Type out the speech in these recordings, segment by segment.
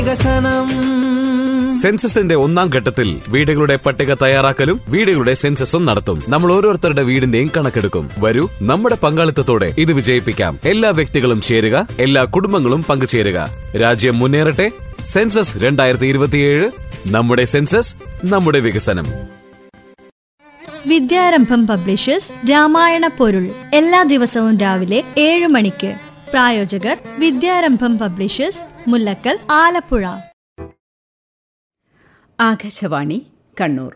വികസനം സെൻസസിന്റെ ഒന്നാം ഘട്ടത്തിൽ വീടുകളുടെ പട്ടിക തയ്യാറാക്കലും വീടുകളുടെ സെൻസസും നടത്തും നമ്മൾ ഓരോരുത്തരുടെ വീടിന്റെയും കണക്കെടുക്കും വരൂ നമ്മുടെ പങ്കാളിത്തത്തോടെ ഇത് വിജയിപ്പിക്കാം എല്ലാ വ്യക്തികളും ചേരുക എല്ലാ കുടുംബങ്ങളും പങ്കുചേരുക രാജ്യം മുന്നേറട്ടെ സെൻസസ് രണ്ടായിരത്തി ഇരുപത്തിയേഴ് നമ്മുടെ സെൻസസ് നമ്മുടെ വികസനം വിദ്യാരംഭം പബ്ലിഷേഴ്സ് രാമായണ പൊരുൾ എല്ലാ ദിവസവും രാവിലെ ഏഴ് മണിക്ക് പ്രായോജകർ വിദ്യാരംഭം പബ്ലിഷേഴ്സ് മുല്ലക്കൽ ആലപ്പുഴ ആകാശവാണി കണ്ണൂർ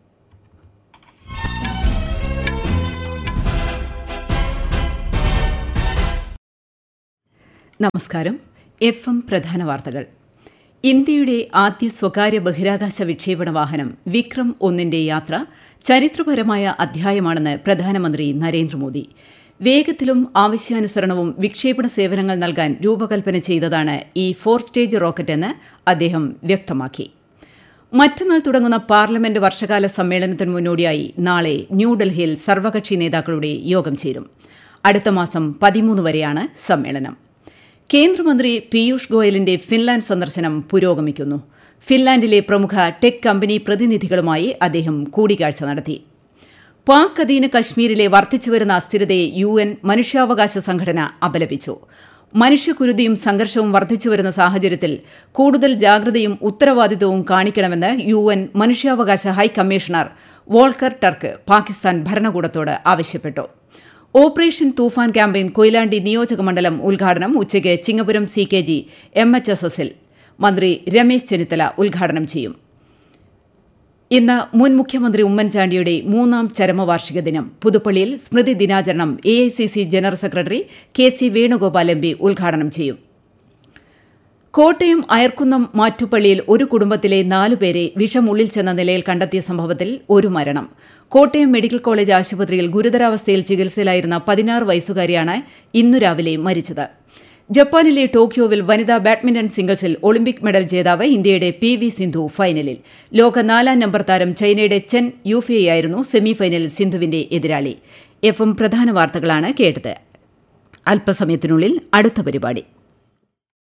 നമസ്കാരം എഫ് എം പ്രധാന വാർത്തകൾ ഇന്ത്യയുടെ ആദ്യ സ്വകാര്യ ബഹിരാകാശ വിക്ഷേപണ വാഹനം വിക്രം ഒന്നിന്റെ യാത്ര ചരിത്രപരമായ അധ്യായമാണെന്ന് പ്രധാനമന്ത്രി നരേന്ദ്രമോദി വേഗത്തിലും ആവശ്യാനുസരണവും വിക്ഷേപണ സേവനങ്ങൾ നൽകാൻ രൂപകൽപ്പന ചെയ്തതാണ് ഈ ഫോർ സ്റ്റേജ് റോക്കറ്റെന്ന് അദ്ദേഹം വ്യക്തമാക്കി മറ്റന്നാൾ തുടങ്ങുന്ന പാർലമെന്റ് വർഷകാല സമ്മേളനത്തിന് മുന്നോടിയായി നാളെ ന്യൂഡൽഹിയിൽ സർവകക്ഷി നേതാക്കളുടെ യോഗം ചേരും അടുത്ത മാസം പതിമൂന്ന് വരെയാണ് സമ്മേളനം കേന്ദ്രമന്ത്രി പീയൂഷ് ഗോയലിന്റെ ഫിൻലാൻഡ് സന്ദർശനം പുരോഗമിക്കുന്നു ഫിൻലാൻഡിലെ പ്രമുഖ ടെക് കമ്പനി പ്രതിനിധികളുമായി അദ്ദേഹം കൂടിക്കാഴ്ച നടത്തി പാക് അധീന കശ്മീരിലെ വർദ്ധിച്ചുവരുന്ന അസ്ഥിരതയെ യു എൻ മനുഷ്യാവകാശ സംഘടന അപലപിച്ചു മനുഷ്യക്കുരുതിയും സംഘർഷവും വർദ്ധിച്ചുവരുന്ന സാഹചര്യത്തിൽ കൂടുതൽ ജാഗ്രതയും ഉത്തരവാദിത്തവും കാണിക്കണമെന്ന് യു എൻ മനുഷ്യാവകാശ ഹൈക്കമ്മീഷണർ വോൾക്കർ ടർക്ക് പാകിസ്ഥാൻ ഭരണകൂടത്തോട് ആവശ്യപ്പെട്ടു ഓപ്പറേഷൻ തൂഫാൻ ക്യാമ്പയിൻ കൊയിലാണ്ടി നിയോജക മണ്ഡലം ഉദ്ഘാടനം ഉച്ചയ്ക്ക് Chingapuram C K G M H S എസിൽ മന്ത്രി രമേശ് ചെന്നിത്തല ഉദ്ഘാടനം ചെയ്യും ഇന്ന് മുൻ മുഖ്യമന്ത്രി ഉമ്മൻചാണ്ടിയുടെ മൂന്നാം ചരമവാർഷിക ദിനം പുതുപ്പള്ളിയിൽ സ്മൃതി ദിനാചരണം A I C C general secretary K C Venugopal M P ഉദ്ഘാടനം ചെയ്യും കോട്ടയം അയർക്കുന്നം മാറ്റുപള്ളിയിൽ ഒരു കുടുംബത്തിലെ നാലുപേരെ വിഷമുള്ളിൽ ചെന്ന നിലയിൽ കണ്ടെത്തിയ സംഭവത്തിൽ ഒരു മരണം കോട്ടയം മെഡിക്കൽ കോളേജ് ആശുപത്രിയിൽ ഗുരുതരാവസ്ഥയിൽ ചികിത്സയിലായിരുന്ന പതിനാറ് വയസ്സുകാരിയാണ് ഇന്നു രാവിലെ മരിച്ചത് ജപ്പാനിലെ ടോക്കിയോവിൽ വനിതാ ബാഡ്മിന്റൺ സിംഗിൾസിൽ ഒളിമ്പിക് മെഡൽ ജേതാവ് ഇന്ത്യയുടെ പി വി സിന്ധു ഫൈനലിൽ ലോക നാലാം നമ്പർ താരം ചൈനയുടെ ചെൻ യൂഫിയെയായിരുന്നു സെമിഫൈനലിൽ സിന്ധുവിന്റെ എതിരാളി എഫ് എം പ്രധാന വാർത്തകളാണ് കേട്ടത് അല്പസമയത്തിനുള്ളിൽ അടുത്ത പരിപാടി